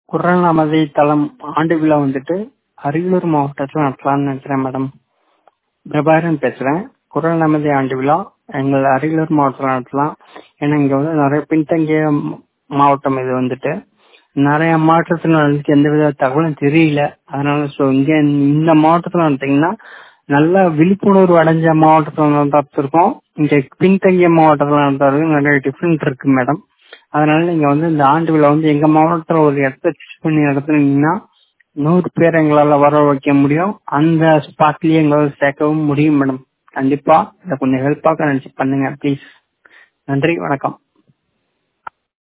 குரல் நமதி தளம் ஆண்டு விழா வந்துட்டு அரியலூர் மாவட்டத்தில் நடத்தலாம்னு நினைக்கிறேன் மேடம் பிரபாகரன் பேசுறேன் குரல் நமதி ஆண்டு விழா எங்கள் அரியலூர் மாவட்டத்தில் நடத்தலாம் ஏன்னா இங்க வந்து நிறைய பின்தங்கிய ம்- மாவட்டம் இது வந்துட்டு நிறைய மாற்றுத்திறனாளிகளுக்கு எந்தவித தகவலும் தெரியல அதனால சோ இங்க இந்த மாவட்டத்தில் நடத்தீங்கன்னா நல்ல விழிப்புணர்வு அடைஞ்ச மாவட்டத்தில் நடத்திருக்கோம் இங்க பின்தங்கிய மாவட்டத்தில் நடத்துறது நிறைய டிஃபரெண்ட் இருக்கு மேடம் அதனால நீங்க வந்து இந்த ஆண்டு விழா வந்து எங்க மாவட்டத்துல ஒரு இடத்த சூஸ் பண்ணி நடத்துனீங்கன்னா நூறு பேர் எங்களால வர வைக்க முடியும் அந்த ஸ்பாட்லயே எங்களால சேர்க்கவும் முடியும் மேடம் கண்டிப்பா இதை கொஞ்சம் ஹெல்ப்பாக நினைச்சு பண்ணுங்க ப்ளீஸ் நன்றி வணக்கம்